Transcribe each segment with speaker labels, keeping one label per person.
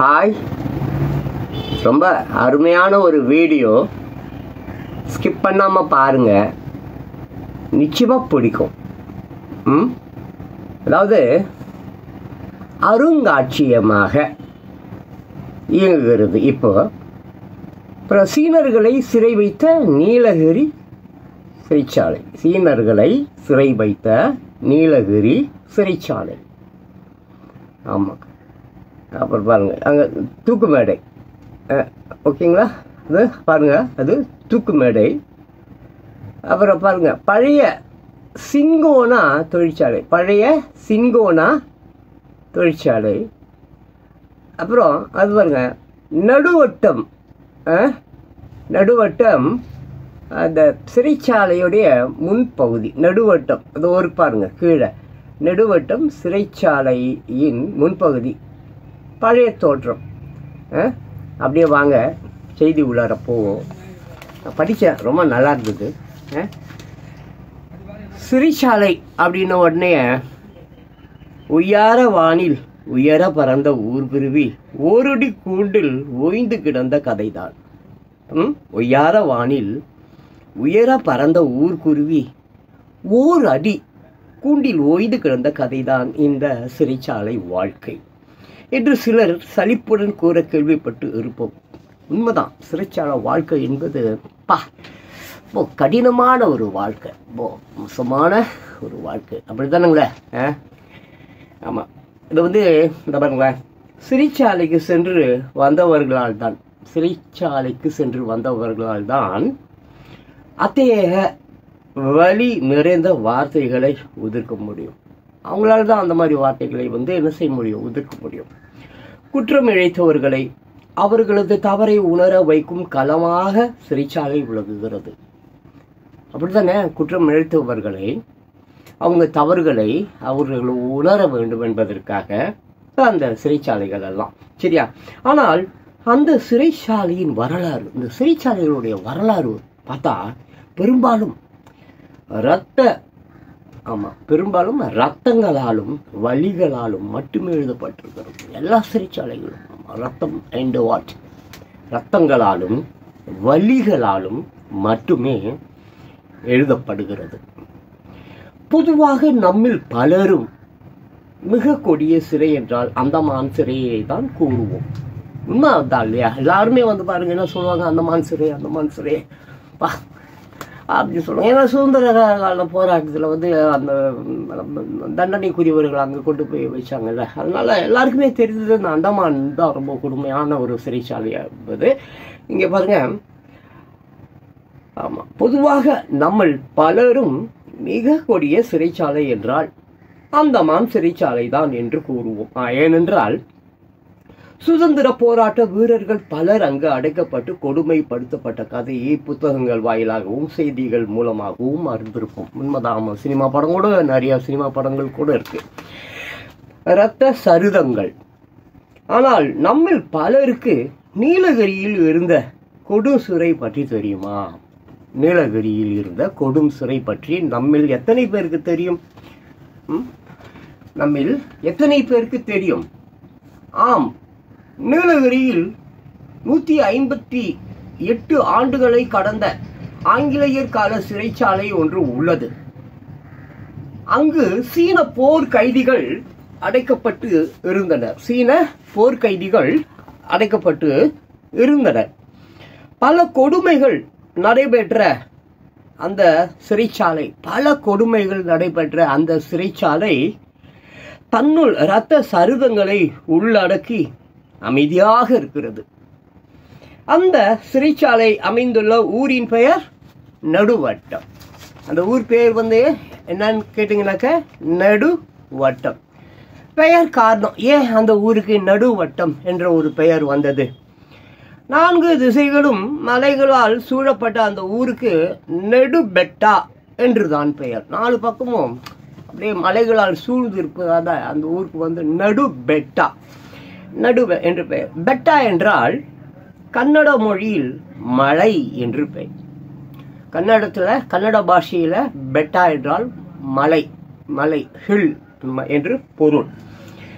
Speaker 1: Hi ரொம்ப அருமையான ஒரு வீடியோ ஸ்கிப் பண்ணாமல் பாருங்க நிச்சயமாக பிடிக்கும் ம் அதாவது அருங்காட்சியமாக இயங்குகிறது இப்போ அப்புறம் சீனர்களை சிறை வைத்த நீலகிரி சிறைச்சாலை சீனர்களை சிறை வைத்த நீலகிரி சிறைச்சாலை ஆமாம் அப்புறம் பாருங்கள் அங்கே தூக்கு மேடை அஹ், ஓகேங்களா அது பாருங்கள் அது தூக்கு மேடை அப்புறம் பாருங்கள் பழைய சிங்கோனா தொழிற்சாலை பழைய சிங்கோனா தொழிற்சாலை அப்புறம் அது பாருங்க நடுவட்டம் அஹ், நடுவட்டம் அந்த சிறைச்சாலையுடைய முன்பகுதி நடுவட்டம் அது ஒரு பாருங்க கீழே நடுவட்டம் சிறைச்சாலையின் முன்பகுதி பழைய தோற்றம் அஹ், அப்படியே வாங்க செய்தி உள்ளார போவோம் நான் படித்தேன் ரொம்ப நல்லா இருந்தது அஹ். சிறைச்சாலை அப்படின்ன உடனே உயர வானில் உயர பறந்த ஊர்குருவி ஓரடி கூண்டில் ஓய்ந்து கிடந்த கதைதான் ம் ஒய்யார வானில் உயர பறந்த ஊர்குருவி ஓர் அடி கூண்டில் ஓய்ந்து கிடந்த கதைதான் இந்த சிறைச்சாலை வாழ்க்கை என்று சிலர் சலிப்புடன் கூற கேள்விப்பட்டு இருப்போம் உண்மைதான் சிறைச்சாலை வாழ்க்கை என்பது பா ரொம்ப கடினமான ஒரு வாழ்க்கை ரொம்ப மோசமான ஒரு வாழ்க்கை அப்படிதானுங்களே ஆ ஆமாம் இது வந்து இந்த பாருங்களேன் சிறைச்சாலைக்கு சென்று வந்தவர்களால் தான் சிறைச்சாலைக்கு சென்று வந்தவர்களால் தான் அத்தகைய வலி நிறைந்த வார்த்தைகளை உதிர்க்க முடியும் அவங்களால தான் அந்த மாதிரி வார்த்தைகளை வந்து என்ன செய்ய முடியும் உதிர்க்க முடியும் குற்றம் இழைத்தவர்களை அவர்களது தவறை உணர வைக்கும் களமாக சிறைச்சாலை விளங்குகிறது அப்படித்தானே குற்றம் இழைத்தவர்களை அவங்க தவறுகளை அவர்கள் உணர வேண்டும் என்பதற்காக அந்த சிறைச்சாலைகள் எல்லாம் சரியா ஆனால் அந்த சிறைச்சாலையின் வரலாறு இந்த சிறைச்சாலைகளுடைய வரலாறு பார்த்தா பெரும்பாலும் இரத்த ஆமாம் பெரும்பாலும் ரத்தங்களாலும் வலிகளாலும் மட்டுமே எழுதப்பட்டிருக்கிறது எல்லா சிறைச்சாலைகளும் ஆமா, ரத்தம் அண்ட் வாட் ரத்தங்களாலும் வலிகளாலும் மட்டுமே எழுதப்படுகிறது பொதுவாக நம்மில் பலரும் மிக கொடிய சிறை என்றால் அந்தமான் சிறையை தான் கூறுவோம் உண்மை அதான் இல்லையா எல்லாருமே வந்து பாருங்க என்ன சொல்லுவாங்க அந்தமான் சிறை அந்தமான் சிறை பா அப்படின்னு சொல்லுவாங்க ஏன்னா சுதந்திர கால போராட்டத்தில் வந்து அந்த ம், தண்டனைக்குரியவர்கள் அங்கே கொண்டு போய் வச்சாங்கல்ல அதனால எல்லாருக்குமே தெரிஞ்சது இந்த அந்தமான் தான் ரொம்ப கொடுமையான ஒரு சிறைச்சாலையாக இருந்தது இங்கே பாருங்க ஆமாம் பொதுவாக நம்மள் பலரும் மிக கொடிய சிறைச்சாலை என்றால் அந்தமான் சிறைச்சாலை தான் என்று கூறுவோம் ஆ, ஏனென்றால் சுதந்திர போராட்ட வீரர்கள் பலர் அங்கு அடைக்கப்பட்டு கொடுமைப்படுத்தப்பட்ட கதையை புத்தகங்கள் வாயிலாகவும் செய்திகள் மூலமாகவும் அறிந்திருப்போம் உண்மைதான் ஆமா, சினிமா படம் கூட நிறைய சினிமா படங்கள் கூட இருக்கு இரத்த சரிதங்கள் ஆனால் நம்மில் பலருக்கு நீலகிரியில் இருந்த கொடும் சிறை பற்றி தெரியுமா நீலகிரியில் இருந்த கொடும் சிறை பற்றி நம்மில் எத்தனை பேருக்கு தெரியும் ம்? நம்மில் எத்தனை பேருக்கு தெரியும் ஆம் நீலகிரியில் நூற்றி ஐம்பத்தி எட்டு ஆண்டுகளை கடந்த ஆங்கிலேயர் கால சிறைச்சாலை ஒன்று உள்ளது அங்கு சீன போர் கைதிகள் அடைக்கப்பட்டு இருந்தனர் சீன போர் கைதிகள் அடைக்கப்பட்டு இருந்தனர் பல கொடுமைகள் நடைபெற்ற அந்த சிறைச்சாலை பல கொடுமைகள் நடைபெற்ற அந்த சிறைச்சாலை தன்னுள் இரத்த சரிதங்களை உள்ளடக்கி அமைதியாக இருக்கிறது அந்த சிறைச்சாலை அமைந்துள்ள ஊரின் பெயர் நடுவட்டம் அந்த ஊர் பெயர் வந்து என்னன்னு கேட்டிங்கனாக்க நடுவட்டம் பெயர் காரணம் ஏன் அந்த ஊருக்கு நடுவட்டம் என்ற ஒரு பெயர் வந்தது நான்கு திசைகளும் மலைகளால் சூழப்பட்ட அந்த ஊருக்கு நெடுபெட்டா என்றுதான் பெயர் நாலு பக்கமும் அப்படியே மலைகளால் சூழ்ந்து இருப்பதால் அந்த ஊருக்கு வந்து நடுபெட்டா நடுவ என்று பெயர் பெட்டா என்றால் கன்னட மொழியில் மலை என்று பெயர் கன்னடத்தில் கன்னட பாஷையில் பெட்டா என்றால் மலை மலை ஹில் என்று பொருள்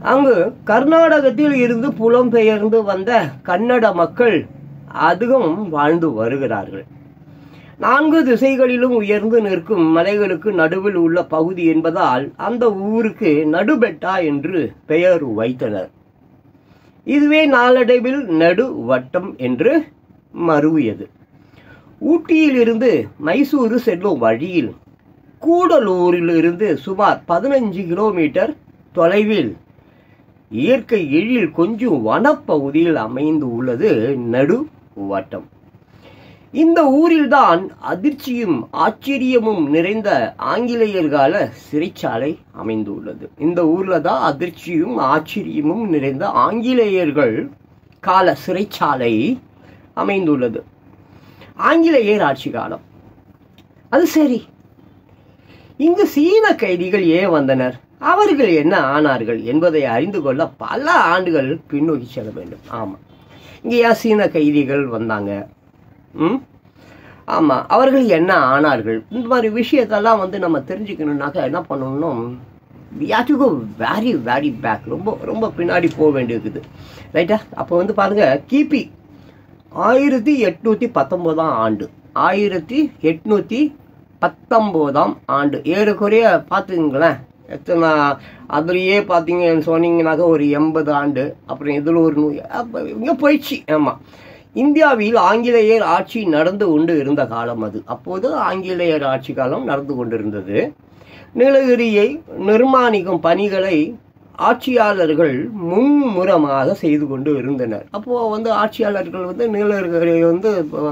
Speaker 1: அங்கு கர்நாடகத்தில் இருந்து புலம்பெயர்ந்து வந்த கன்னட மக்கள் அதிகம் வாழ்ந்து வருகிறார்கள் நான்கு திசைகளிலும் உயர்ந்து நிற்கும் மலைகளுக்கு நடுவில் உள்ள பகுதி என்பதால் அந்த ஊருக்கு நடுபெட்டா என்று பெயர் வைத்தனர் இதுவே நாளடைவில் நடு வட்டம் என்று மருவியது ஊட்டியிலிருந்து மைசூரு செல்லும் வழியில் கூடலூரிலிருந்து சுமார் பதினஞ்சு கிலோமீட்டர் தொலைவில் இயற்கை எழில் கொஞ்சம் வனப்பகுதியில் அமைந்து உள்ளது நடு வட்டம் இந்த ஊரில்தான் அதிர்ச்சியும் ஆச்சரியமும் நிறைந்த ஆங்கிலேயர் கால சிறைச்சாலை அமைந்துள்ளது இந்த ஊர்ல தான் அதிர்ச்சியும் ஆச்சரியமும் நிறைந்த ஆங்கிலேயர்கள் கால சிறைச்சாலை அமைந்துள்ளது ஆங்கிலேயர் ஆட்சி காலம் அது சரி இங்கு சீன கைதிகள் ஏன் வந்தனர் அவர்கள் என்ன ஆனார்கள் என்பதை அறிந்து கொள்ள பல ஆண்டுகள் பின்னோக்கி செல்ல வேண்டும் ஆமா இங்க ஏன் சீன கைதிகள் வந்தாங்க ம் ஆமாம் அவர்கள் என்ன ஆனார்கள் இந்த மாதிரி விஷயத்தெல்லாம் வந்து நம்ம தெரிஞ்சுக்கணுன்னாக்கா என்ன பண்ணணும் we have to go very very back ரொம்ப ரொம்ப பின்னாடி போக வேண்டியிருக்குது ரைட்டா அப்போ வந்து பாருங்க கிபி ஆயிரத்தி எட்நூற்றி பத்தொம்போதாம் ஆண்டு ஆயிரத்தி எட்நூற்றி பத்தொம்போதாம் ஆண்டு ஏறக்குறைய பார்த்துங்களேன் எத்தனை அதுலேயே பார்த்தீங்கன்னு சொன்னீங்கன்னாக்கா ஒரு எண்பது ஆண்டு அப்புறம் இதில் ஒரு நூ அப்போ இங்கே போயிடுச்சு ஆமாம் இந்தியாவில் ஆங்கிலேயர் ஆட்சி நடந்து கொண்டு இருந்த காலம் அது அப்போது ஆங்கிலேயர் ஆட்சி காலம் நடந்து கொண்டிருந்தது நீலகிரியை நிர்மாணிக்கும் பணிகளை ஆட்சியாளர்கள் மும்முரமாக செய்து கொண்டு இருந்தனர் அப்போ வந்து ஆட்சியாளர்கள் வந்து நீலகிரி வந்து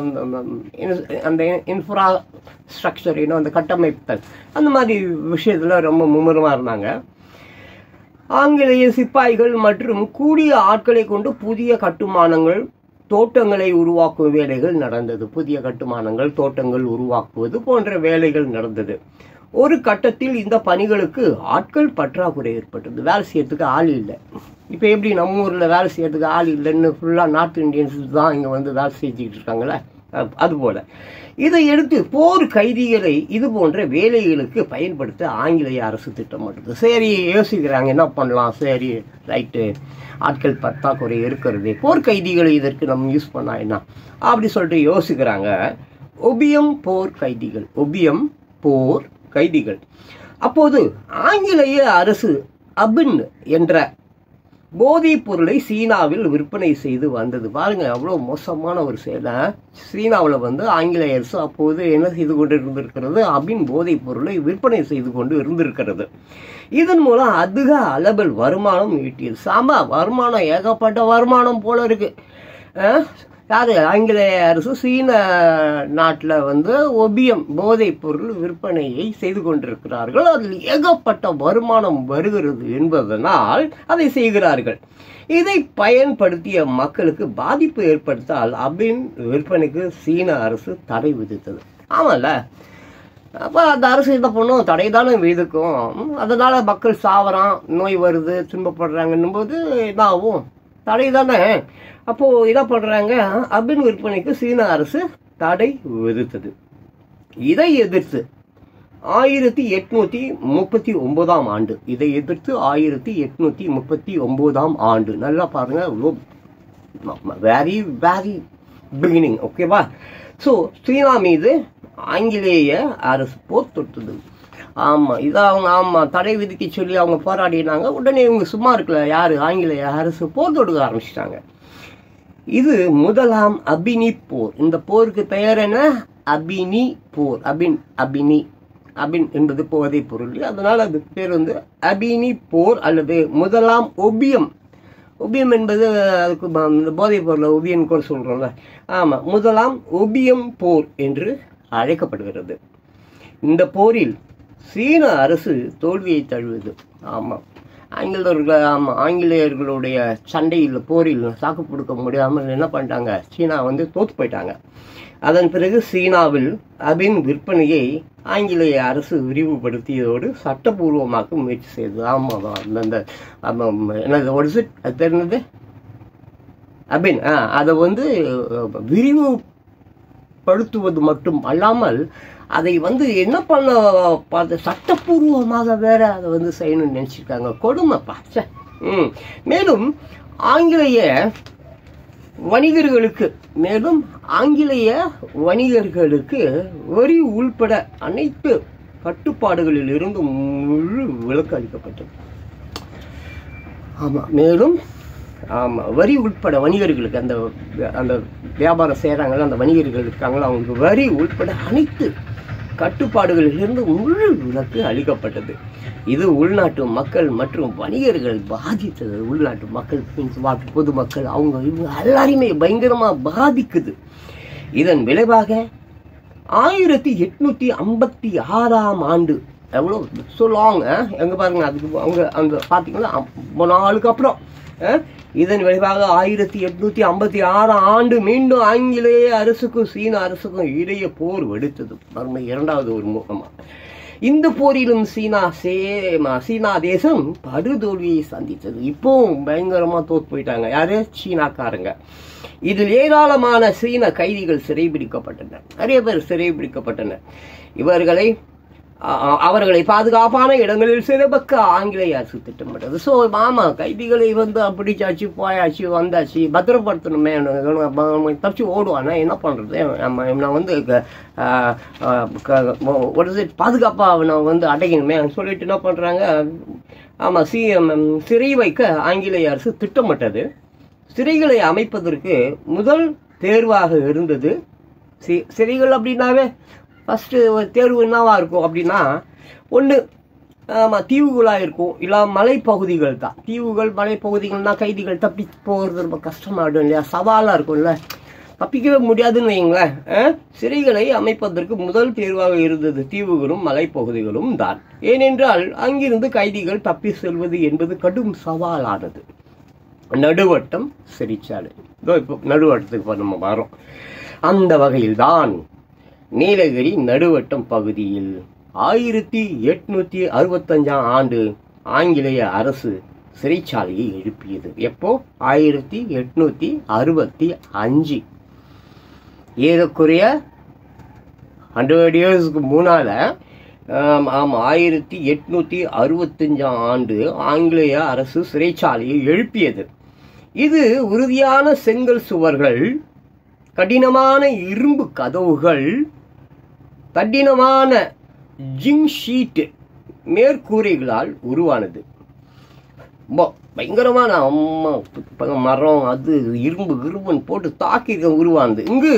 Speaker 1: அந்த இன்ஃப்ரா ஸ்ட்ரக்சர் இன்னும் அந்த கட்டமைப்புகள் அந்த மாதிரி விஷயத்துல ரொம்ப மும்முரமாக இருந்தாங்க ஆங்கிலேய சிப்பாய்கள் மற்றும் கூடிய ஆட்களை கொண்டு புதிய கட்டுமானங்கள் தோட்டங்களை உருவாக்கும் வேலைகள் நடந்தது புதிய கட்டுமானங்கள் தோட்டங்கள் உருவாக்குவது போன்ற வேலைகள் நடந்தது ஒரு கட்டத்தில் இந்த பணிகளுக்கு ஆட்கள் பற்றாக்குறை ஏற்பட்டது வேலை செய்யறதுக்கு ஆள் இல்லை இப்போ எப்படி நம்ம ஊரில் வேலை செய்யறதுக்கு ஆள் இல்லைன்னு ஃபுல்லாக நார்த் இந்தியன்ஸ் தான் இங்கே வந்து வேலை செஞ்சுக்கிட்டு இருக்காங்களே அதுபோல இதை எடுத்து போர் கைதிகளை இது போன்ற வேலைகளுக்கு பயன்படுத்த ஆங்கிலேய அரசு திட்டமிட்டது சரி யோசிக்கிறாங்க என்ன பண்ணலாம் சரி ரைட்டு ஆட்கள் பற்றாக்குறை இருக்கிறது போர் கைதிகளை இதற்கு நம்ம யூஸ் பண்ணா என்ன அப்படி சொல்லிட்டு யோசிக்கிறாங்க ஒபியம் போர் கைதிகள் ஒபியம் போர் கைதிகள் அப்போது ஆங்கிலேய அரசு அபின் என்ற போதைப் பொருளை சீனாவில் விற்பனை செய்து வந்தது பாருங்க எவ்வளோ மோசமான ஒரு செயலை சீனாவில் வந்து ஆங்கிலேய அரசு அப்போது என்ன செய்து கொண்டு இருந்திருக்கிறது அபின் போதைப் பொருளை விற்பனை செய்து கொண்டு இருந்திருக்கிறது இதன் மூலம் அதிக அளவில் வருமானம் ஈட்டியது சாமா வருமானம் ஏகப்பட்ட வருமானம் போல இருக்கு யாரு ஆங்கிலேய அரசு சீன நாட்டில் வந்து ஒபியம் போதைப் பொருள் விற்பனையை செய்து கொண்டிருக்கிறார்கள் அதில் ஏகப்பட்ட வருமானம் வருகிறது என்பதனால் அதை செய்கிறார்கள் இதை பயன்படுத்திய மக்களுக்கு பாதிப்பு ஏற்படுத்தால் அபின் விற்பனைக்கு சீன அரசு தடை விதித்தது ஆமாம்ல அப்போ அந்த அரசு என்ன பண்ணும் தடை தானே விதிக்கும் அதனால மக்கள் சாவறான் நோய் வருது துன்பப்படுறாங்கன்னும் போது என்ன ஆகும் தடை தானே அப்போ என்ன பண்றாங்க அபின் விற்பனைக்கு சீன அரசு தடை விதித்தது இதை எதிர்த்து ஆயிரத்தி எட்நூத்தி முப்பத்தி ஒன்பதாம் ஆண்டு இதை எதிர்த்து ஆயிரத்தி எட்நூத்தி முப்பத்தி ஒன்பதாம் ஆண்டு நல்லா பாருங்க வெரி வெரி பிகினிங் ஓகேவா ஸோ சீனா மீது ஆங்கிலேய அரசு போர் தொட்டது ஆமா இதை அவங்க ஆமா தடை விதிக்க சொல்லி அவங்க போராடினாங்க உடனே இவங்க சும்மா இருக்கல யாரு ஆங்கிலேய அரசு போர் தொடுக்க ஆரம்பிச்சிட்டாங்க இது முதலாம் அபினி போர் இந்த போருக்கு பெயர் என்ன அபினி போர் அபின் அபினி அபின் என்பது போதைப் பொருள் அதனால அது பேர் வந்து அபினி போர் அல்லது முதலாம் ஒபியம் ஒபியம் என்பது அதுக்கு இந்த போதைப் பொருள் ஒபியன் கூட சொல்றோம்ல ஆமா முதலாம் ஒபியம் போர் என்று அழைக்கப்படுகிறது இந்த போரில் சீன அரசு தோல்வியை தழுவுது ஆமாம் ஆங்கிலேயர்கள் ஆமாம் ஆங்கிலேயர்களுடைய சண்டையில் போரில் தாக்கு கொடுக்க முடியாமல் என்ன பண்ணிட்டாங்க சீனா வந்து தோத்து போயிட்டாங்க அதன் பிறகு சீனாவில் அபின் விற்பனையை ஆங்கிலேய அரசு விரிவுபடுத்தியதோடு சட்டபூர்வமாக்க முயற்சி செய்தது ஆமாம் அந்தந்த என்னது ஒடிசு அது பேர் என்னது அபின் ஆ அதை வந்து விரிவுபடுத்துவது மட்டும் அல்லாமல் அதை வந்து என்ன பண்ண பார்த்து சட்டப்பூர்வமாக வேற அதை வந்து செய்யணும்னு நினச்சிருக்காங்க கொடுமைப்பா சே ம். மேலும் ஆங்கிலேய வணிகர்களுக்கு மேலும் ஆங்கிலேய வணிகர்களுக்கு வரி உள்பட அனைத்து கட்டுப்பாடுகளில் இருந்து முழு விலக்கு அளிக்கப்பட்டது ஆமாம் மேலும் ஆமாம் வரி உட்பட வணிகர்களுக்கு அந்த அந்த வியாபாரம் செய்கிறாங்கள அந்த வணிகர்கள் இருக்காங்களோ அவங்களுக்கு வரி உட்பட அனைத்து கட்டுப்பாடுகளிலிருந்து முழு விலக்கு அளிக்கப்பட்டது இது உள்நாட்டு மக்கள் மற்றும் வணிகர்கள் பாதித்தது உள்நாட்டு மக்கள் means what, பொதுமக்கள் அவங்க இவங்க எல்லாரையுமே பயங்கரமாக பாதிக்குது இதன் விளைவாக ஆயிரத்தி எட்நூத்தி ஐம்பத்தி ஆறாம் ஆண்டு எவ்வளோ so long எங்க பாருங்க அதுக்கு அவங்க அந்த பார்த்தீங்கன்னா ரொம்ப நாளுக்கு அப்புறம் அஹ், இதன் விளைவாக ஆயிரத்தி எட்நூத்தி ஐம்பத்தி ஆறாம் ஆண்டு மீண்டும் ஆங்கிலேய அரசுக்கும் சீன அரசுக்கும் இடையே போர் வெடித்தது மறுமை இரண்டாவது ஒரு மூலமா இந்த போரிலும் சீனா சேமா சீனா தேசம் படுதோல்வியை சந்தித்தது இப்போவும் பயங்கரமா தோத்து போயிட்டாங்க யாரு சீனாக்காரங்க இதில் ஏராளமான சீன கைதிகள் சிறைபிடிக்கப்பட்டனர் நிறைய பேர் சிறைபிடிக்கப்பட்டனர் இவர்களை அ- அ- அவர்களை பாதுகாப்பான இடங்களில் சிறப்பக்க ஆங்கிலேய அரசு திட்டமிட்டது ஸோ ஆமா கைதிகளை வந்து அப்படிச்சாச்சு போயாச்சு வந்தாச்சு பத்திரப்படுத்தணுமே நம்ம தப்பிச்சு ஓடுவானா என்ன பண்றது நம்ம நான் வந்து க- ஆ, ஆ, க- ஒரு இது பாதுகாப்பாக நான் வந்து அடையணுமே சொல்லிட்டு என்ன பண்றாங்க ஆமா சி ம், சிறை வைக்க ஆங்கிலேய அரசு திட்டமிட்டது சிறைகளை அமைப்பதற்கு முதல் தேர்வாக இருந்தது சி சிறைகள் அப்படின்னாவே ஃபஸ்ட்டு தேர்வு என்னவா இருக்கும் அப்படின்னா ஒன்று ஆமாம் தீவுகளாக இருக்கும் இல்லை மலைப்பகுதிகள் தான் தீவுகள் மலைப்பகுதிகள்னா கைதிகள் தப்பி போகிறது ரொம்ப கஷ்டமாயிடும் இல்லையா சவாலாக இருக்கும்ல தப்பிக்கவே முடியாதுன்னு வைங்களேன் அஹ், சிறைகளை அமைப்பதற்கு முதல் தேர்வாக இருந்தது தீவுகளும் மலைப்பகுதிகளும் தான் ஏனென்றால் அங்கிருந்து கைதிகள் தப்பி செல்வது என்பது கடும் சவாலானது நடுவட்டம் சிறைச்சாலை இதோ இப்போ நடுவட்டத்துக்கு இப்ப நம்ம வரோம் அந்த வகையில்தான் நீலகிரி நடுவட்டம் பகுதியில் ஆயிரத்தி எட்நூத்தி அறுபத்தஞ்சாம் ஆண்டு ஆங்கிலேய அரசு சிறைச்சாலையை எழுப்பியது எப்போ ஆயிரத்தி எட்நூத்தி அறுபத்தி அஞ்சு ஏறக்குறைய ஹண்ட்ரட் இயர்ஸ்க்கு முன்னால ஆம், ஆமாம் ஆயிரத்தி எட்நூத்தி அறுபத்தஞ்சாம் ஆண்டு ஆங்கிலேய அரசு சிறைச்சாலையை எழுப்பியது இது உறுதியான செங்கல் சுவர்கள் கடினமான இரும்பு கதவுகள் கடினமான ஜிங் ஷீட் மேற்கூரைகளால் உருவானது ரொம்ப பயங்கரமான அம்மா ப- மரம் அது இரும்பு இரும்புன்னு போட்டு தாக்கி உருவானது இங்கு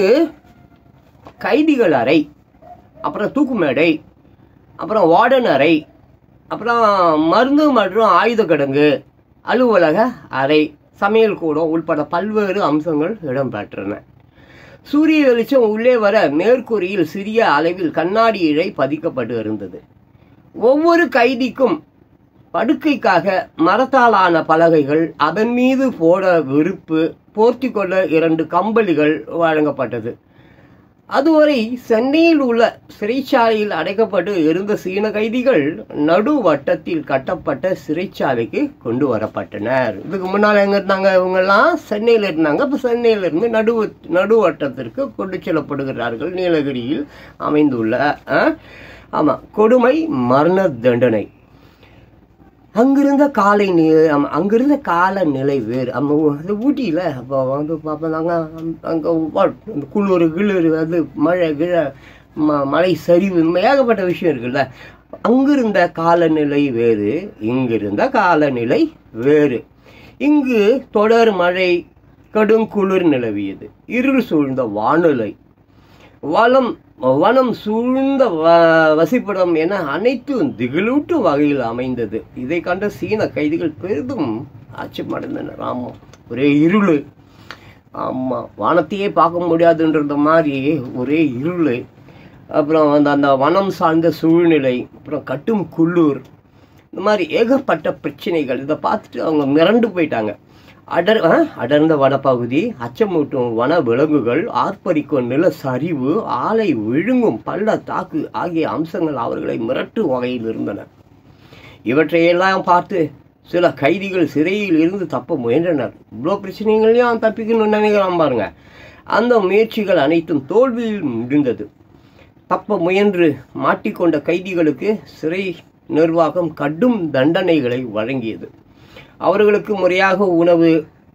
Speaker 1: கைதிகள் அறை அப்புறம் தூக்கு மேடை அப்புறம் வார்டன் அறை அப்புறம் மருந்து மற்றும் ஆயுத கிடங்கு அலுவலக அறை சமையல் கூடம் உள்பட பல்வேறு அம்சங்கள் இடம்பெற்றன சூரிய வெளிச்சம் உள்ளே வர மேற்கூரையில் சிறிய அளவில் கண்ணாடி இழை பதிக்கப்பட்டு இருந்தது ஒவ்வொரு கைதிக்கும் படுக்கைக்காக மரத்தாலான பலகைகள் அதன் மீது போட விருப்பு போர்த்தி கொள்ள இரண்டு கம்பளிகள் வழங்கப்பட்டது அதுவரை சென்னையில் உள்ள சிறைச்சாலையில் அடைக்கப்பட்டு இருந்த சீன கைதிகள் நடு வட்டத்தில் கட்டப்பட்ட சிறைச்சாலைக்கு கொண்டு வரப்பட்டனர் இதுக்கு முன்னால் எங்க இருந்தாங்க இவங்கெல்லாம் சென்னையில் இருந்தாங்க இப்போ சென்னையில இருந்து நடு நடுவட்டத்திற்கு கொண்டு செல்லப்படுகிறார்கள் நீலகிரியில் அமைந்துள்ள அஹ், ஆமா கொடுமை மரண தண்டனை அங்கிருந்த காலை நி ஆமா, அங்கிருந்த கால நிலை வேறு நம்ம அது ஊட்டியில் அப்போ வந்து பார்ப்போம் நாங்கள் அங்கே அந்த குளிர் கிளிர் அது மழை கிழ ம மழை சரிவு இந்த மாதிரி ஏகப்பட்ட விஷயம் இருக்குல்ல அங்கிருந்த காலநிலை வேறு இங்கிருந்த காலநிலை வேறு இங்கு தொடர் மழை கடும் குளிர் நிலவியது இருள் சூழ்ந்த வானிலை வளம் வனம் சூழ்ந்த வ- வசிப்பிடம் என அனைத்தும் திகிலூட்டும் வகையில் அமைந்தது இதை கண்ட சீன கைதிகள் பெரிதும் அச்சமடைந்தனர் ஆமாம் ஒரே இருள் ஆமாம் வானத்தையே பார்க்க முடியாதுன்றது மாதிரி ஒரே இருள் அப்புறம் அந்த அந்த வனம் சார்ந்த சூழ்நிலை அப்புறம் கட்டும் குள்ளூர் இந்த மாதிரி ஏகப்பட்ட பிரச்சனைகள் இதை பார்த்துட்டு அவங்க மிரண்டு போயிட்டாங்க அடர் ஆ, அடர்ந்த வனப்பகுதி அச்சமூட்டும் வன விலங்குகள் ஆர்ப்பரிக்கும் நில சரிவு ஆலை விழுங்கும் பள்ளத்தாக்கு ஆகிய அம்சங்கள் அவர்களை மிரட்டும் வகையில் இருந்தன இவற்றையெல்லாம் பார்த்து சில கைதிகள் சிறையில் இருந்து தப்ப முயன்றனர் இவ்வளோ பிரச்சனைகளையும் தப்பிக்கணும்னு நினைக்கிறான் பாருங்க அந்த முயற்சிகள் அனைத்தும் தோல்வியில் முடிந்தது தப்ப முயன்று மாட்டிக்கொண்ட கைதிகளுக்கு சிறை நிர்வாகம் கடும் தண்டனைகளை வழங்கியது அவர்களுக்கு முறையாக உணவு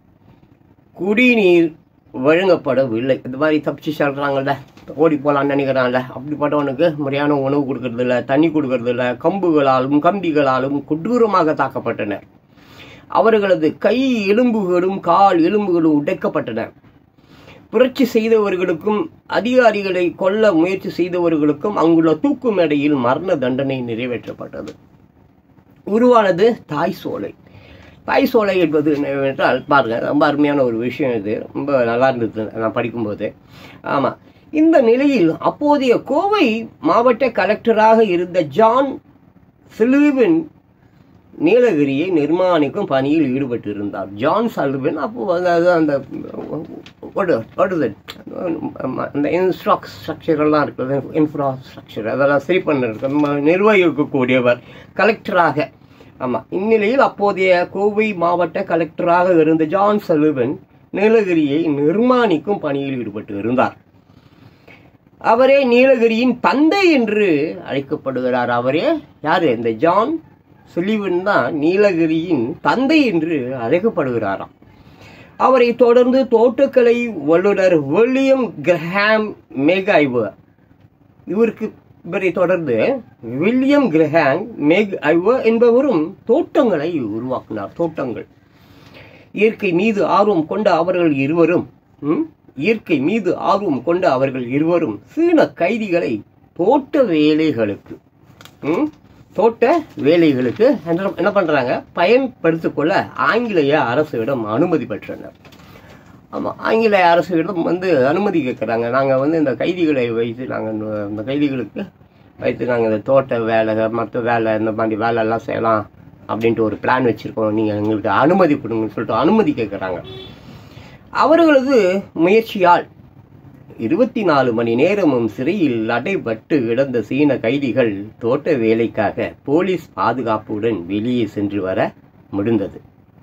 Speaker 1: குடிநீர் வழங்கப்படவில்லை இந்த மாதிரி தப்பிச்சு சொல்கிறாங்கல்ல ஓடி போகலான்னு நினைக்கிறான்ல அப்படிப்பட்டவனுக்கு முறையான உணவு கொடுக்கறது இல்ல தண்ணி கொடுக்கறது இல்ல கம்புகளாலும் கம்பிகளாலும் கொடூரமாக தாக்கப்பட்டனர் அவர்களது கை எலும்புகளும் கால் எலும்புகளும் உடைக்கப்பட்டன புரட்சி செய்தவர்களுக்கும் அதிகாரிகளை கொல்ல முயற்சி செய்தவர்களுக்கும் அங்குள்ள தூக்கு மேடையில் மரண தண்டனை நிறைவேற்றப்பட்டது உருவானது தாய் சோலை தாய் சோலை என்பது என்னவென்றால் பாருங்க ரொம்ப அருமையான ஒரு விஷயம் இது ரொம்ப நல்லா இருந்தது நான் படிக்கும்போது ஆமாம் இந்த நிலையில் அப்போதைய கோவை மாவட்ட கலெக்டராக இருந்த ஜான் சிலுவின் நீலகிரியை நிர்மாணிக்கும் பணியில் ஈடுபட்டிருந்தார் ஜான் சல்வின் அப்போ அதாவது அந்த what is- what is it? அந்த இன்ஃப்ராஸ்ட்ரக்சரெல்லாம் இருக்குது இன்ஃப்ராஸ்ட்ரக்சர் அதெல்லாம் சரி பண்ணிருக்க நிர்வகிக்கக்கூடியவர் கலெக்டராக ஆமாம் இந்நிலையில் அப்போதைய கோவை மாவட்ட கலெக்டராக இருந்த ஜான் சலுவன் நீலகிரியை நிர்மாணிக்கும் பணியில் ஈடுபட்டு இருந்தார் அவரே நீலகிரியின் தந்தை என்று அழைக்கப்படுகிறார் அவரே யாரு இந்த ஜான் சுலிவன் தான் நீலகிரியின் தந்தை என்று அழைக்கப்படுகிறாராம் அவரை தொடர்ந்து தோட்டக்கலை வல்லுநர் வில்லியம் கிரஹாம் மேகாய்வர் இவருக்கு இவரை தொடர்ந்து வில்லியம் கிரஹாம் மேக் ஐவர் என்பவரும் தோட்டங்களை உருவாக்கினார் தோட்டங்கள் இயற்கை மீது ஆர்வம் கொண்ட அவர்கள் இருவரும் ம், இயற்கை மீது ஆர்வம் கொண்ட அவர்கள் இருவரும் சீன கைதிகளை தோட்ட வேலைகளுக்கு ம், தோட்ட வேலைகளுக்கு என்ன என்ன பண்றாங்க பயன்படுத்திக் கொள்ள ஆங்கிலேய அரசிடம் அனுமதி பெற்றனர் ஆமாம் ஆங்கிலேய அரசிடம் வந்து அனுமதி கேட்குறாங்க நாங்கள் வந்து இந்த கைதிகளை வைத்து நாங்கள் இந்த கைதிகளுக்கு வைத்து நாங்கள் இந்த தோட்ட வேலை மற்ற வேலை இந்த மாதிரி வேலையெல்லாம் செய்யலாம் அப்படின்ட்டு ஒரு பிளான் வச்சுருக்கோம் நீங்கள் எங்களுக்கு அனுமதி கொடுங்கன்னு சொல்லிட்டு அனுமதி கேட்குறாங்க அவர்களது முயற்சியால் இருபத்தி நாலு மணி நேரமும் சிறையில் அடைபட்டு கிடந்த சீன கைதிகள் தோட்ட வேலைக்காக போலீஸ் பாதுகாப்புடன் வெளியே சென்று வர முடிந்தது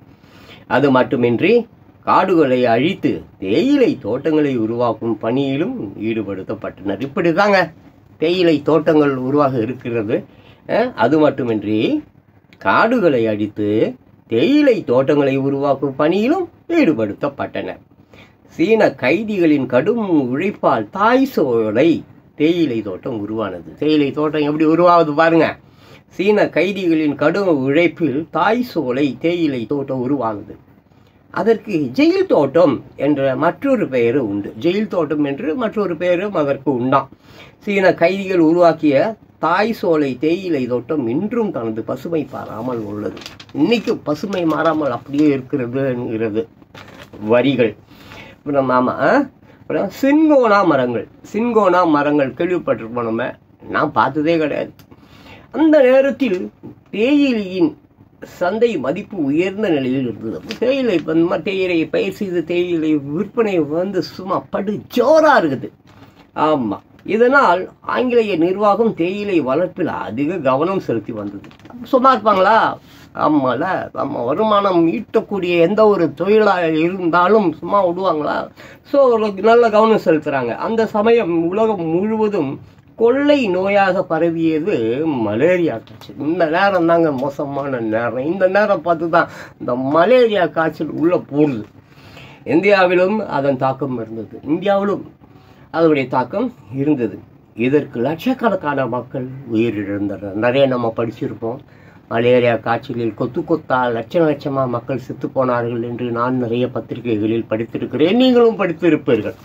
Speaker 1: அது மட்டுமின்றி காடுகளை அழித்து தேயிலை தோட்டங்களை உருவாக்கும் பணியிலும் ஈடுபடுத்தப்பட்டனர் இப்படிதாங்க தேயிலை தோட்டங்கள் உருவாக இருக்கிறது அஹ், அது மட்டுமின்றி காடுகளை அழித்து தேயிலை தோட்டங்களை உருவாக்கும் பணியிலும் ஈடுபடுத்தப்பட்டனர் சீன கைதிகளின் கடும் உழைப்பால் தாய் சோலை தேயிலை தோட்டம் உருவானது தேயிலை தோட்டம் எப்படி உருவாகுது பாருங்க சீன கைதிகளின் கடும் உழைப்பில் தாய் சோலை தேயிலை தோட்டம் உருவானது அதற்கு ஜெயில் தோட்டம் என்ற மற்றொரு பெயரு உண்டு ஜெயில் தோட்டம் என்று மற்றொரு பெயரும் அதற்கு உண்டாம் சீன கைதிகள் உருவாக்கிய தாய் சோலை தேயிலை தோட்டம் இன்றும் தனது பசுமை மாறாமல் உள்ளது இன்னைக்கு பசுமை மாறாமல் அப்படியே இருக்கிறது என்கிறது வரிகள் அப்புறம் ஆமா ஆ? அப்புறம் சின்கோனா மரங்கள் சின்கோனா மரங்கள் கேள்விப்பட்டிருப்போம் நம்ம நான் பார்த்ததே கிடையாது அந்த நேரத்தில் தேயிலையின் சந்தை மதிப்பு உயர்ந்த நிலையில் இருந்தது அப்ப தேயிலை இப்ப இந்த மாதிரி தேயிலையை பயிர் செய்த தேயிலை விற்பனை வந்து சும்மா படு ஜோரா இருக்குது ஆமா இதனால் ஆங்கிலேய நிர்வாகம் தேயிலை வளர்ப்பில் அதிக கவனம் செலுத்தி வந்தது சும்மா இருப்பாங்களா ஆமால ஆமா வருமானம் ஈட்டக்கூடிய எந்த ஒரு தொழிலாக இருந்தாலும் சும்மா விடுவாங்களா ஸோ நல்ல கவனம் செலுத்துறாங்க அந்த சமயம் உலகம் முழுவதும் கொள்ளை நோயாக பரவியது மலேரியா காய்ச்சல் இந்த நேரம் தாங்க மோசமான நேரம் இந்த நேரம் பார்த்து தான் இந்த மலேரியா காய்ச்சல் உள்ள போடுது இந்தியாவிலும் அதன் தாக்கம் இருந்தது இந்தியாவிலும் அதனுடைய தாக்கம் இருந்தது இதற்கு லட்சக்கணக்கான மக்கள் உயிரிழந்தனர் நிறைய நம்ம படிச்சிருப்போம் மலேரியா காய்ச்சலில் கொத்து கொத்தா லட்ச லட்சமா மக்கள் செத்து போனார்கள் என்று நான் நிறைய பத்திரிகைகளில் படித்திருக்கிறேன் நீங்களும் படித்திருப்பீர்கள்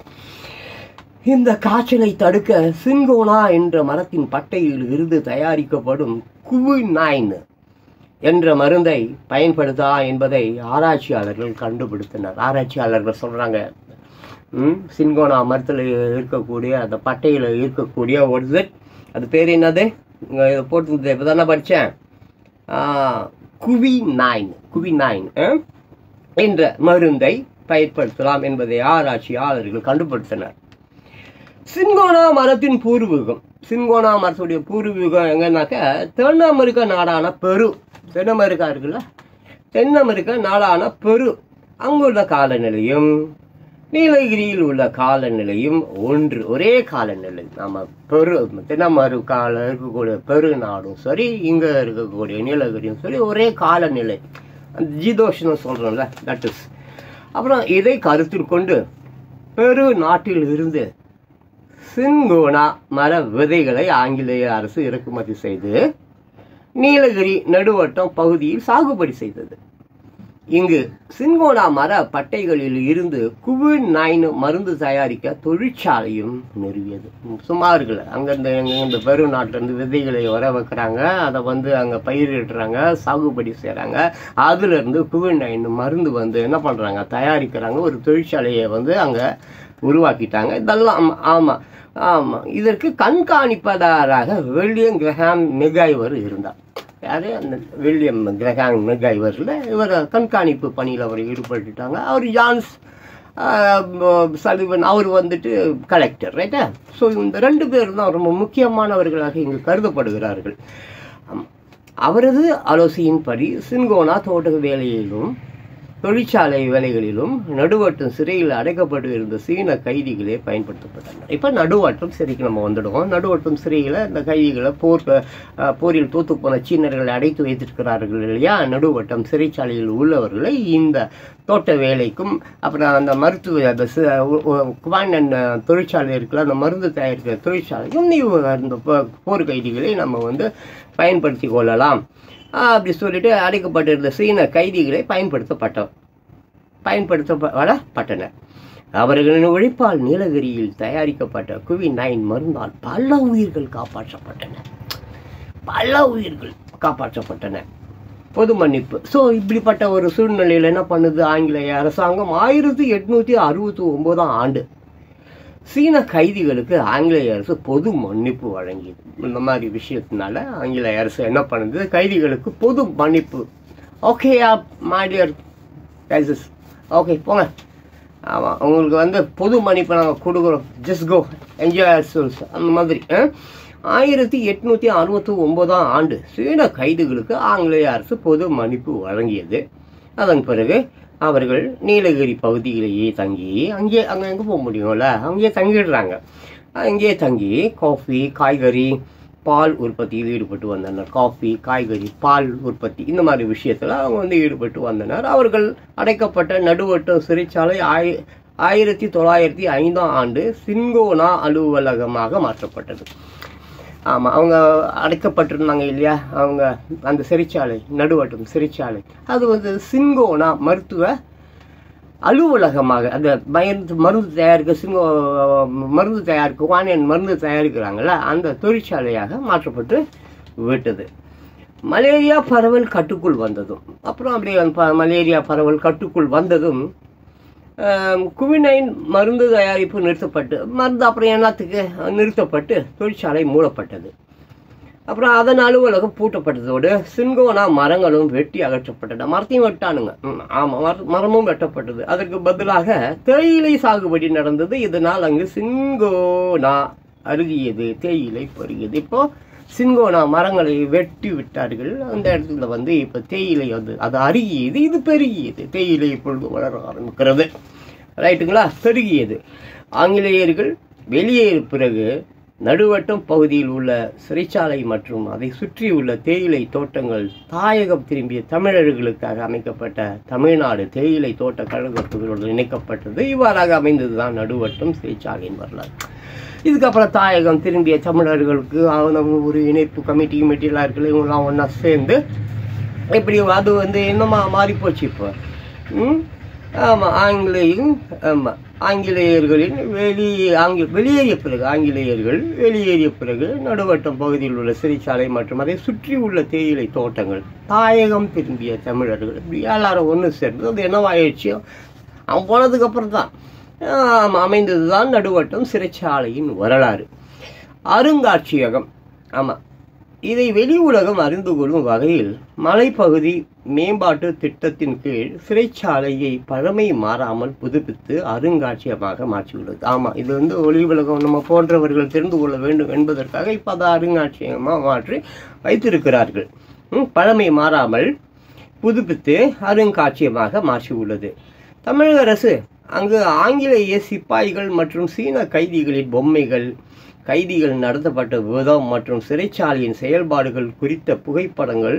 Speaker 1: இந்த காய்ச்சலை தடுக்க சிங்கோனா என்ற மரத்தின் பட்டையில் இருந்து தயாரிக்கப்படும் குவினைன் என்ற மருந்தை பயன்படுத்தா என்பதை ஆராய்ச்சியாளர்கள் கண்டுபிடித்தனர் ஆராய்ச்சியாளர்கள் சொல்றாங்க ம், சின்கோனா மரத்தில் இருக்கக்கூடிய அந்த பட்டையில் இருக்கக்கூடிய ஒரு இது அது பேர் என்னது இங்கே இதை போட்டு இப்போ தானே படித்தேன் குவி நைன் குவி நைன் என்ற மருந்தை பயன்படுத்தலாம் என்பதை ஆராய்ச்சியாளர்கள் கண்டுபிடித்தனர் சின்கோனா மரத்தின் பூர்வீகம் சின்கோனா மரத்துடைய பூர்வீகம் எங்கன்னாக்க தென் அமெரிக்கா நாடான பெரு தென் அமெரிக்கா இருக்குல்ல தென் அமெரிக்கா நாடான பெரு அங்குள்ள காலநிலையும் நீலகிரியில் உள்ள காலநிலையும் ஒன்று ஒரே காலநிலை நம்ம பெரு தென் அமெரிக்காவில் இருக்கக்கூடிய பெரு நாடும் சரி இங்கே இருக்கக்கூடிய நீலகிரியும் சரி ஒரே காலநிலை அந்த ஜிதோஷ்னு சொல்கிறோம்ல தட் இஸ் அப்புறம் இதை கருத்தில் கொண்டு பெரு நாட்டில் இருந்து சின்கோனா மர விதைகளை ஆங்கிலேய அரசு இறக்குமதி செய்து நீலகிரி நடுவட்டம் பகுதியில் சாகுபடி செய்தது இங்கு சின்கோனா மர பட்டைகளில் இருந்து குவின் நைன் மருந்து தயாரிக்க தொழிற்சாலையும் நிறுவியது சுமார்கள் அங்கிருந்து எங்க பெரு நாட்டிலிருந்து விதைகளை வர வைக்கிறாங்க அதை வந்து அங்கே பயிரிடுறாங்க சாகுபடி செய்கிறாங்க அதுல இருந்து குவின் நைன் மருந்து வந்து என்ன பண்ணுறாங்க தயாரிக்கிறாங்க ஒரு தொழிற்சாலையை வந்து அங்கே உருவாக்கிட்டாங்க இதெல்லாம் ஆமாம் ஆமாம் இதற்கு கண்காணிப்பதாராக வில்லியம் கிரஹாம் மெகாய்வர் இருந்தார் யாரு அந்த வில்லியம் கிரஹாம் மெகாய்வரில் இவர் கண்காணிப்பு பணியில் அவர் ஈடுபட்டுட்டாங்க அவர் ஜான்ஸ் சலிவன் அவர் வந்துட்டு கலெக்டர் ரைட்டா ஸோ இந்த ரெண்டு பேர் தான் ரொம்ப முக்கியமானவர்களாக இங்கு கருதப்படுகிறார்கள் அவரது ஆலோசனையின்படி சின்கோனா தோட்ட வேலையிலும் தொழிற்சாலை வேலைகளிலும் நடுவட்டம் சிறையில் அடைக்கப்பட்டு இருந்த சீன கைதிகளே பயன்படுத்தப்பட்டனர் இப்போ நடுவட்டம் சிறைக்கு நம்ம வந்துடுவோம் நடுவட்டம் சிறையில் இந்த கைதிகளை போர் போரில் தோத்து போன சீனர்களை அடைத்து வைத்திருக்கிறார்கள் இல்லையா நடுவட்டம் சிறைச்சாலையில் உள்ளவர்களை இந்த தோட்ட வேலைக்கும் அப்புறம் அந்த மருத்துவ அந்த குவானன் தொழிற்சாலை இருக்குல்ல அந்த மருந்து தயாரிக்கிற தொழிற்சாலைக்கும் நீ அந்த போர் கைதிகளை நம்ம வந்து பயன்படுத்தி கொள்ளலாம் அப்படி சொல்லிட்டு அடைக்கப்பட்டிருந்த சீன கைதிகளை பயன்படுத்தப்பட்ட பயன்படுத்தப்பட்டனர் அவர்களின் உழைப்பால் நீலகிரியில் தயாரிக்கப்பட்ட குவி நைன் மருந்தால் பல உயிர்கள் காப்பாற்றப்பட்டன பல உயிர்கள் காப்பாற்றப்பட்டன பொது மன்னிப்பு ஸோ இப்படிப்பட்ட ஒரு சூழ்நிலையில் என்ன பண்ணுது ஆங்கிலேய அரசாங்கம் ஆயிரத்தி எட்நூத்தி அறுபத்தி ஒன்பதாம் ஆண்டு சீன கைதிகளுக்கு ஆங்கிலேய அரசு பொது மன்னிப்பு வழங்கியது இந்த மாதிரி விஷயத்தினால ஆங்கிலேய அரசு என்ன பண்ணுது கைதிகளுக்கு பொது மன்னிப்பு ஓகே மாடியர் கைசஸ் ஓகே போங்க ஆமாம் உங்களுக்கு வந்து பொது மன்னிப்பு நாங்கள் கொடுக்குறோம் ஜஸ்ட் கோ என்ஜாய் சோல்ஸ் அந்த மாதிரி ஆயிரத்தி எட்நூத்தி அறுபத்தி ஒன்பதாம் ஆண்டு சீன கைதிகளுக்கு ஆங்கிலேய அரசு பொது மன்னிப்பு வழங்கியது அதன் பிறகு அவர்கள் நீலகிரி பகுதியிலேயே தங்கி அங்கே அங்கே எங்கே போக முடியும்ல அங்கேயே தங்கிடுறாங்க அங்கேயே தங்கி காஃபி காய்கறி பால் உற்பத்தியில் ஈடுபட்டு வந்தனர் காஃபி காய்கறி பால் உற்பத்தி இந்த மாதிரி விஷயத்தில் அவங்க வந்து ஈடுபட்டு வந்தனர் அவர்கள் அடைக்கப்பட்ட நடுவட்டம் சிறைச்சாலை ஆய் ஆயிரத்தி தொள்ளாயிரத்தி ஐந்தாம் ஆண்டு சின்கோனா அலுவலகமாக மாற்றப்பட்டது ஆமாம் அவங்க அடைக்கப்பட்டிருந்தாங்க இல்லையா அவங்க அந்த சிறைச்சாலை நடுவட்டம் சிறைச்சாலை அது வந்து சின்கோனா மருத்துவ அலுவலகமாக அந்த மருந்து மருந்து தயாரிக்க சிங்கோ மருந்து தயாரிக்க வானியன் மருந்து தயாரிக்கிறாங்கல்ல அந்த தொழிற்சாலையாக மாற்றப்பட்டு விட்டது மலேரியா பரவல் கட்டுக்குள் வந்ததும் அப்புறம் அப்படியே மலேரியா பரவல் கட்டுக்குள் வந்ததும் குவினைன் மருந்து தயாரிப்பு நிறுத்தப்பட்டு மருந்து அப்புறம் என்னத்துக்கு நிறுத்தப்பட்டு தொழிற்சாலை மூடப்பட்டது அப்புறம் அதன் அலுவலகம் பூட்டப்பட்டதோடு சின்கோனா மரங்களும் வெட்டி அகற்றப்பட்டன மரத்தையும் வெட்டானுங்க ஆமாம் மர மரமும் வெட்டப்பட்டது அதற்கு பதிலாக தேயிலை சாகுபடி நடந்தது இதனால் அங்கு சின்கோனா அருகியது தேயிலை பெருகியது இப்போ சின்கோனா மரங்களை வெட்டி விட்டார்கள் அந்த இடத்துல வந்து இப்போ தேயிலை வந்து அது அருகியது இது பெருகியது தேயிலை இப்பொழுது வளர ஆரம்பிக்கிறது ரைட்டுங்களா பெருகியது ஆங்கிலேயர்கள் வெளியேறிய பிறகு நடுவட்டம் பகுதியில் உள்ள சிறைச்சாலை மற்றும் அதை சுற்றியுள்ள தேயிலை தோட்டங்கள் தாயகம் திரும்பிய தமிழர்களுக்காக அமைக்கப்பட்ட தமிழ்நாடு தேயிலை தோட்ட கழகத்துகளோடு இணைக்கப்பட்டது இவ்வாறாக அமைந்ததுதான் நடுவட்டம் சிறைச்சாலையின் வரலாறு இதுக்கப்புறம் தாயகம் திரும்பிய தமிழர்களுக்கு அவங்க ஒரு இணைப்பு கமிட்டி கமிட்டிலாம் இருக்குல்ல இவங்கெல்லாம் ஒன்றா சேர்ந்து இப்படி அது வந்து என்னமா மாறி போச்சு இப்போ ம் ஆமாம் ஆங்கிலேயும் ஆமாம் ஆங்கிலேயர்களின் வெளி ஆங்கி வெளியேறிய பிறகு ஆங்கிலேயர்கள் வெளியேறிய பிறகு நடுவட்டம் பகுதியில் உள்ள சிறைச்சாலை மற்றும் அதை சுற்றி உள்ள தேயிலை தோட்டங்கள் தாயகம் திரும்பிய தமிழர்கள் இப்படி எல்லாரும் ஒன்று சேர்ந்து அது என்னவாயிடுச்சு அவன் போனதுக்கு அப்புறம் தான் அமைந்தது தான் நடுவட்டம் சிறைச்சாலையின் வரலாறு அருங்காட்சியகம் ஆமாம் இதை வெளி உலகம் அறிந்து கொள்ளும் வகையில் மலைப்பகுதி மேம்பாட்டு திட்டத்தின் கீழ் சிறைச்சாலையை பழமை மாறாமல் புதுப்பித்து அருங்காட்சியகமாக மாற்றியுள்ளது ஆமாம் இது வந்து ஒளி உலகம் நம்ம போன்றவர்கள் தெரிந்து கொள்ள வேண்டும் என்பதற்காக இப்போ அதை அருங்காட்சியகமாக மாற்றி வைத்திருக்கிறார்கள் பழமை மாறாமல் புதுப்பித்து அருங்காட்சியகமாக மாற்றியுள்ளது தமிழக அரசு அங்கு ஆங்கிலேய சிப்பாய்கள் மற்றும் சீன கைதிகளின் பொம்மைகள் கைதிகள் நடத்தப்பட்ட விதம் மற்றும் சிறைச்சாலையின் செயல்பாடுகள் குறித்த புகைப்படங்கள்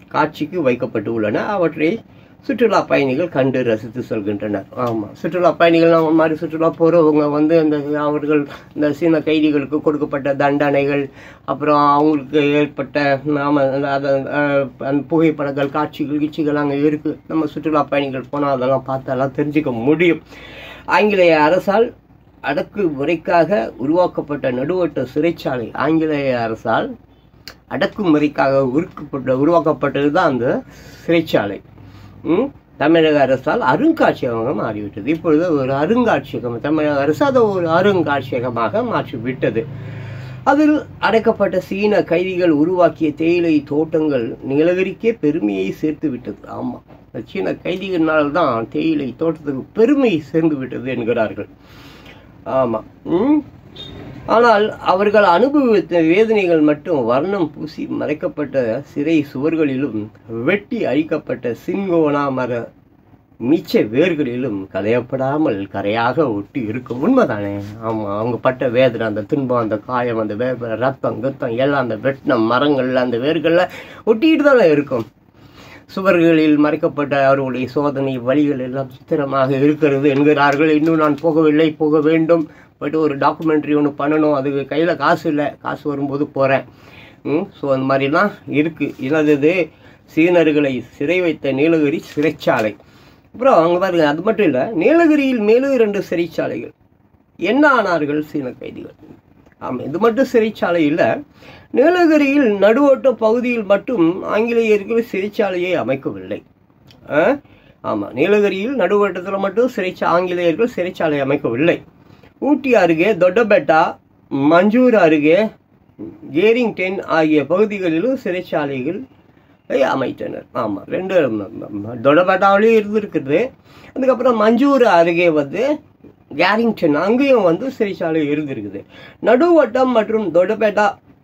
Speaker 1: காட்சிக்கு வைக்கப்பட்டு உள்ளன அவற்றை சுற்றுலா பயணிகள் கண்டு ரசித்து செல்கின்றனர் ஆமாம் சுற்றுலா பயணிகள் நம்ம மாதிரி சுற்றுலா போகிறவங்க வந்து அந்த அவர்கள் இந்த சீன கைதிகளுக்கு கொடுக்கப்பட்ட தண்டனைகள் அப்புறம் அவங்களுக்கு ஏற்பட்ட நாம அந்த அந்த புகைப்படங்கள் காட்சிகள் கீட்சிகள் அங்கே இருக்குது நம்ம சுற்றுலா பயணிகள் போனால் அதெல்லாம் பார்த்தெல்லாம் தெரிஞ்சுக்க முடியும் ஆங்கிலேய அரசால் அடக்கு முறைக்காக உருவாக்கப்பட்ட நடுவட்ட சிறைச்சாலை ஆங்கிலேய அரசால் அடக்குமுறைக்காக உருக்கப்பட்ட உருவாக்கப்பட்டது தான் அந்த சிறைச்சாலை ம்? தமிழக அரசால் அருங்காட்சியகமாக மாறிவிட்டது இப்பொழுது ஒரு அருங்காட்சியகம் தமிழக அரசு அதை ஒரு அருங்காட்சியகமாக மாற்றிவிட்டது அதில் அடைக்கப்பட்ட சீன கைதிகள் உருவாக்கிய தேயிலை தோட்டங்கள் நீலகிரிக்கே பெருமையை சேர்த்து விட்டது ஆமாம் இந்த சீன கைதிகளால் தான் தேயிலை தோட்டத்துக்கு பெருமை சேர்ந்து விட்டது என்கிறார்கள் ஆமாம் ம் ஆனால் அவர்கள் அனுபவித்த வேதனைகள் மட்டும் வர்ணம் பூசி மறைக்கப்பட்ட சிறை சுவர்களிலும் வெட்டி அழிக்கப்பட்ட சிங்கோனா மர மிச்ச வேர்களிலும் கதையப்படாமல் கரையாக ஒட்டி இருக்கும் உண்மைதானே ஆமாம் அவங்க பட்ட வேதனை அந்த துன்பம் அந்த காயம் அந்த வே ரத்தம் கத்தம் எல்லாம் அந்த வெட்டின மரங்கள்ல அந்த வேர்களில் ஒட்டிக்கிட்டு தானே இருக்கும் சுவர்களில் மறைக்கப்பட்ட அவர்களுடைய சோதனை வழிகள் எல்லாம் சித்திரமாக இருக்கிறது என்கிறார்கள் இன்னும் நான் போகவில்லை போக வேண்டும் போயிட்டு ஒரு டாக்குமெண்ட்ரி ஒன்று பண்ணணும் அதுக்கு கையில் காசு இல்லை காசு வரும்போது போகிறேன் ம் ஸோ அந்த மாதிரிலாம் இருக்குது என்னது சீனர்களை சிறை வைத்த நீலகிரி சிறைச்சாலை அப்புறம் அவங்க பாருங்க அது மட்டும் இல்லை நீலகிரியில் மேலும் இரண்டு சிறைச்சாலைகள் என்ன ஆனார்கள் சீன கைதிகள் ஆமாம் இது மட்டும் சிறைச்சாலை இல்லை நீலகிரியில் நடுவோட்ட பகுதியில் மட்டும் ஆங்கிலேயர்கள் சிறைச்சாலையை அமைக்கவில்லை ஆமாம் நீலகிரியில் நடுவட்டத்தில் மட்டும் சிறைச்சா ஆங்கிலேயர்கள் சிறைச்சாலை அமைக்கவில்லை ஊட்டி அருகே தொட்டபெட்டா மஞ்சூர் அருகே கேரிங்டன் ஆகிய பகுதிகளிலும் சிறைச்சாலைகள் அமைத்தனர் ஆமாம் ரெண்டு தொட்டபெட்டாவிலையும் இருந்திருக்குது அதுக்கப்புறம் மஞ்சூர் அருகே வந்து கேரிங்டன் அங்கேயும் வந்து சிறைச்சாலை இருந்திருக்குது நடுவட்டம் மற்றும் தொட்டபெட்டா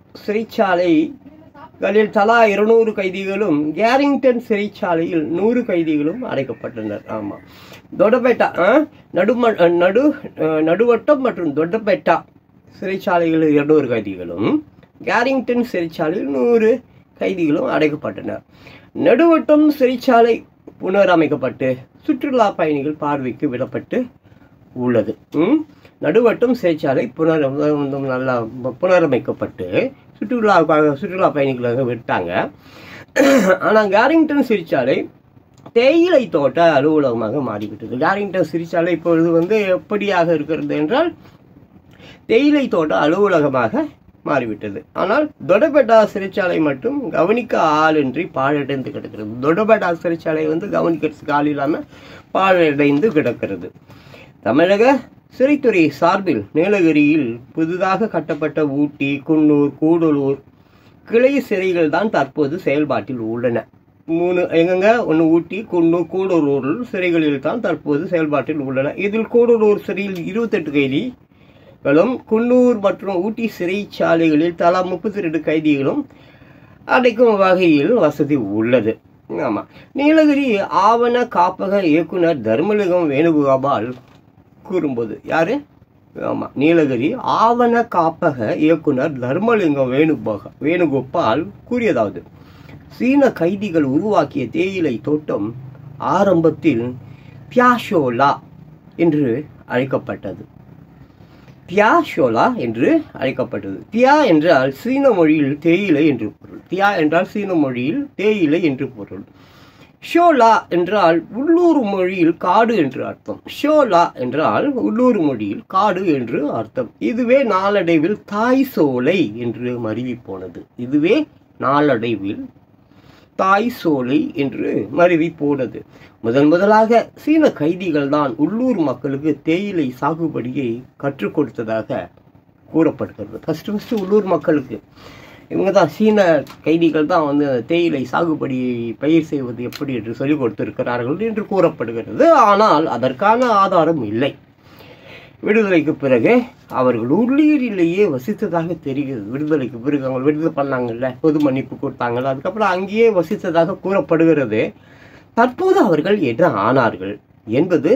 Speaker 1: சிறைச்சாலைகளில் தலா இருநூறு கைதிகளும் கேரிங்டன் சிறைச்சாலையில் நூறு கைதிகளும் அடைக்கப்பட்டனர் ஆமாம் தொட்டபெட்டா நடும நடு நடுவட்டம் மற்றும் தொட்டபெட்டா சிறைச்சாலைகளில் இருநூறு கைதிகளும் கேரிங்டன் சிறைச்சாலையில் நூறு கைதிகளும் அடைக்கப்பட்டனர் நடுவட்டம் சிறைச்சாலை புனரமைக்கப்பட்டு சுற்றுலா பயணிகள் பார்வைக்கு விடப்பட்டு உள்ளது ம்? நடுவட்டம் சிறைச்சாலை புனர் நல்லா புனரமைக்கப்பட்டு சுற்றுலாவுக்காக சுற்றுலா பயணிகளாக விட்டாங்க ஆனால் கேரிங்டன் சிறைச்சாலை தேயிலை தோட்ட அலுவலகமாக மாறிவிட்டது கேரிங்டன் சிறைச்சாலை இப்பொழுது வந்து எப்படியாக இருக்கிறது என்றால் தேயிலை தோட்ட அலுவலகமாக மாறிவிட்டது ஆனால் தொடபெட்டா சிறைச்சாலை மட்டும் கவனிக்க ஆளின்றி பாழடைந்து கிடக்கிறது தொடபெட்டா சிறைச்சாலை வந்து கவனிக்கிறதுக்கு ஆள் இல்லாமல் பாழடைந்து கிடக்கிறது தமிழக சிறைத்துறை சார்பில் நீலகிரியில் புதிதாக கட்டப்பட்ட ஊட்டி குன்னூர் கூடலூர் கிளை சிறைகள் தான் தற்போது செயல்பாட்டில் உள்ளன மூணு எங்கெங்க ஒன்று ஊட்டி குன்னூர் கூடலூர் சிறைகளில் தான் தற்போது செயல்பாட்டில் உள்ளன இதில் கூடலூர் சிறையில் இருபத்தெட்டு கைதிகளும் குன்னூர் மற்றும் ஊட்டி சிறைச்சாலைகளில் தலா முப்பத்தி ரெண்டு கைதிகளும் அடைக்கும் வகையில் வசதி உள்ளது ஆமாம் நீலகிரி ஆவண காப்பக இயக்குனர் தர்மலிங்கம் வேணுகோபால் கூறும்போது யாரு ஆமாம் நீலகிரி ஆவண காப்பக இயக்குனர் தர்மலிங்கம் வேணுபக வேணுகோபால் கூறியதாவது சீன கைதிகள் உருவாக்கிய தேயிலை தோட்டம் ஆரம்பத்தில் பியாஷோலா என்று அழைக்கப்பட்டது பியாஷோலா என்று அழைக்கப்பட்டது பியா என்றால் சீன மொழியில் தேயிலை என்று பொருள் பியா என்றால் சீன மொழியில் தேயிலை என்று பொருள் ஷோலா என்றால் உள்ளூர் மொழியில் காடு என்று அர்த்தம் ஷோலா என்றால் உள்ளூர் மொழியில் காடு என்று அர்த்தம் இதுவே நாளடைவில் தாய் சோலை என்று மருவி போனது இதுவே நாளடைவில் தாய் சோலை என்று மருவி போனது முதன் முதலாக சீன கைதிகள் தான் உள்ளூர் மக்களுக்கு தேயிலை சாகுபடியை கற்றுக் கொடுத்ததாக கூறப்படுகிறது ஃபர்ஸ்ட் ஃபர்ஸ்ட் உள்ளூர் மக்களுக்கு இவங்க தான் சீன கைதிகள் தான் வந்து தேயிலை சாகுபடி பயிர் செய்வது எப்படி என்று சொல்லிக் கொடுத்திருக்கிறார்கள் என்று கூறப்படுகிறது ஆனால் அதற்கான ஆதாரம் இல்லை விடுதலைக்கு பிறகு அவர்கள் உள்ளீரிலேயே வசித்ததாக தெரிகிறது விடுதலைக்கு பிறகு அவங்க விடுதலை பண்ணாங்கல்ல பொது மன்னிப்பு கொடுத்தாங்கல்ல அதுக்கப்புறம் அங்கேயே வசித்ததாக கூறப்படுகிறது தற்போது அவர்கள் என்ன ஆனார்கள் என்பது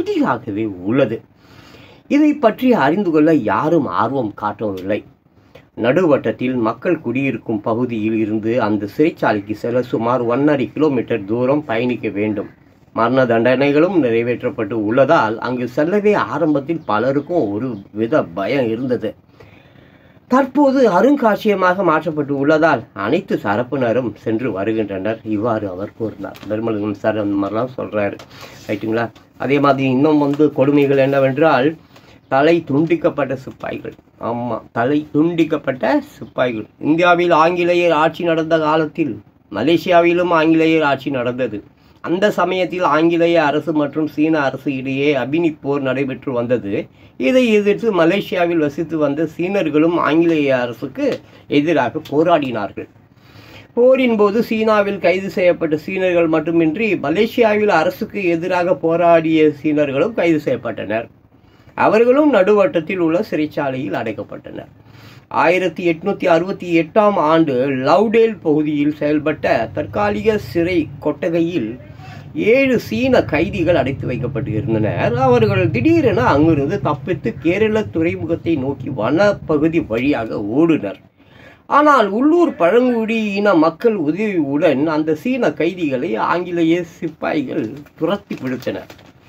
Speaker 1: புதிதாகவே உள்ளது இதை பற்றி அறிந்து கொள்ள யாரும் ஆர்வம் காட்டவில்லை நடுவட்டத்தில் மக்கள் குடியிருக்கும் பகுதியில் இருந்து அந்த சிறைச்சாலைக்கு செல்ல சுமார் ஒன்றரை கிலோமீட்டர் தூரம் பயணிக்க வேண்டும் மரண தண்டனைகளும் நிறைவேற்றப்பட்டு உள்ளதால் அங்கு செல்லவே ஆரம்பத்தில் பலருக்கும் ஒரு வித பயம் இருந்தது தற்போது அருங்காட்சியகமாக மாற்றப்பட்டு உள்ளதால் அனைத்து தரப்பினரும் சென்று வருகின்றனர் இவ்வாறு அவர் கூறினார் தர்மலிங்கம் சார் அந்த மாதிரிலாம் சொல்றாரு ரைட்டுங்களா அதே மாதிரி இன்னும் வந்து கொடுமைகள் என்னவென்றால் தலை துண்டிக்கப்பட்ட சிப்பாய்கள் ஆமாம் தலை துண்டிக்கப்பட்ட சிப்பாய்கள் இந்தியாவில் ஆங்கிலேயர் ஆட்சி நடந்த காலத்தில் மலேசியாவிலும் ஆங்கிலேயர் ஆட்சி நடந்தது அந்த சமயத்தில் ஆங்கிலேய அரசு மற்றும் சீன அரசு இடையே அபினி போர் நடைபெற்று வந்தது இதை எதிர்த்து மலேசியாவில் வசித்து வந்த சீனர்களும் ஆங்கிலேய அரசுக்கு எதிராக போராடினார்கள் போரின் போது சீனாவில் கைது செய்யப்பட்ட சீனர்கள் மட்டுமின்றி மலேசியாவில் அரசுக்கு எதிராக போராடிய சீனர்களும் கைது செய்யப்பட்டனர் அவர்களும் நடுவட்டத்தில் உள்ள சிறைச்சாலையில் அடைக்கப்பட்டனர் ஆயிரத்தி எட்நூத்தி அறுபத்தி எட்டாம் ஆண்டு லவ்டேல் பகுதியில் செயல்பட்ட தற்காலிக சிறை கொட்டகையில் ஏழு சீன கைதிகள் அடைத்து வைக்கப்பட்டு இருந்தனர் அவர்கள் திடீரென அங்கிருந்து தப்பித்து கேரள துறைமுகத்தை நோக்கி வனப்பகுதி வழியாக ஓடினர் ஆனால் உள்ளூர் பழங்குடியின மக்கள் உதவியுடன் அந்த சீன கைதிகளை ஆங்கிலேய சிப்பாய்கள் துரத்தி பிடித்தனர்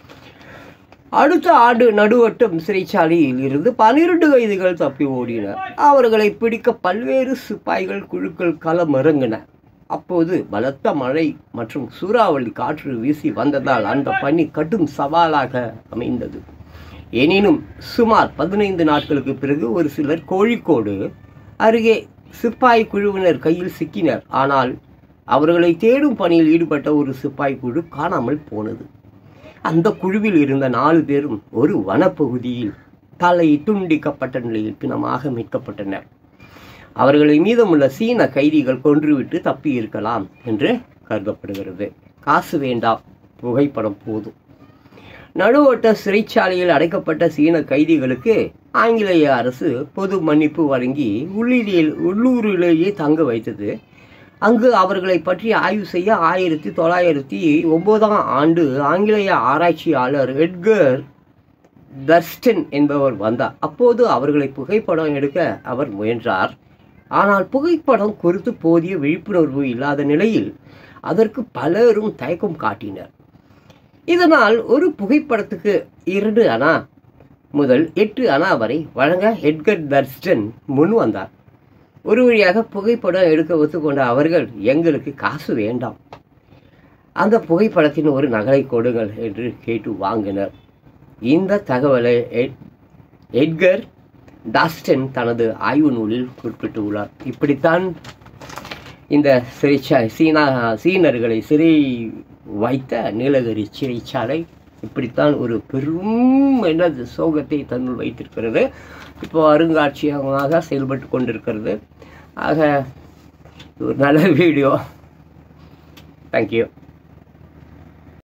Speaker 1: அடுத்த ஆண்டு நடுவட்டம் சிறைச்சாலையில் இருந்து பனிரெண்டு கைதிகள் தப்பி ஓடினர் அவர்களை பிடிக்க பல்வேறு சிப்பாய்கள் குழுக்கள் களமிறங்கின அப்போது பலத்த மழை மற்றும் சூறாவளி காற்று வீசி வந்ததால் அந்த பணி கடும் சவாலாக அமைந்தது எனினும் சுமார் பதினைந்து நாட்களுக்கு பிறகு ஒரு சிலர் கோழிக்கோடு அருகே சிப்பாய் குழுவினர் கையில் சிக்கினர் ஆனால் அவர்களை தேடும் பணியில் ஈடுபட்ட ஒரு சிப்பாய் குழு காணாமல் போனது அந்த குழுவில் இருந்த நாலு பேரும் ஒரு வனப்பகுதியில் தலை துண்டிக்கப்பட்ட நிலையில் பிணமாக மீட்கப்பட்டனர் அவர்களை மீதமுள்ள சீன கைதிகள் கொன்றுவிட்டு தப்பி இருக்கலாம் என்று கருதப்படுகிறது காசு வேண்டாம் புகைப்படம் போதும் நடுவட்ட சிறைச்சாலையில் அடைக்கப்பட்ட சீன கைதிகளுக்கு ஆங்கிலேய அரசு பொது மன்னிப்பு வழங்கி உள்ளில் உள்ளூரிலேயே தங்க வைத்தது அங்கு அவர்களை பற்றி ஆய்வு செய்ய ஆயிரத்தி தொள்ளாயிரத்தி ஒன்பதாம் ஆண்டு ஆங்கிலேய ஆராய்ச்சியாளர் எட்கர் தர்ஸ்டன் என்பவர் வந்தார் அப்போது அவர்களை புகைப்படம் எடுக்க அவர் முயன்றார் ஆனால் புகைப்படம் குறித்து போதிய விழிப்புணர்வு இல்லாத நிலையில் அதற்கு பலரும் தயக்கம் காட்டினர் இதனால் ஒரு புகைப்படத்துக்கு இரண்டு அணா முதல் எட்டு அணா வரை வழங்க எட்கர் தர்ஸ்டன் முன் வந்தார் ஒரு வழியாக புகைப்படம் எடுக்க ஒத்துக்கொண்ட அவர்கள் எங்களுக்கு காசு வேண்டாம் அந்த புகைப்படத்தின் ஒரு நகலை கொடுங்கள் என்று கேட்டு வாங்கினர் இந்த தகவலை எட்- எட்கர் டாஸ்டன் தனது ஆய்வு நூலில் குறிப்பிட்டுள்ளார் இப்படித்தான் இந்த சிறைச்சாலை சீனா சீனர்களை சிறை வைத்த நீலகிரி சிறைச்சாலை இப்படித்தான் ஒரு பெரும் என்னது சோகத்தை தன்னுள் வைத்திருக்கிறது இப்போ அருங்காட்சியகமாக செயல்பட்டு கொண்டிருக்கிறது ஆக இது ஒரு நல்ல வீடியோ தேங்க்யூ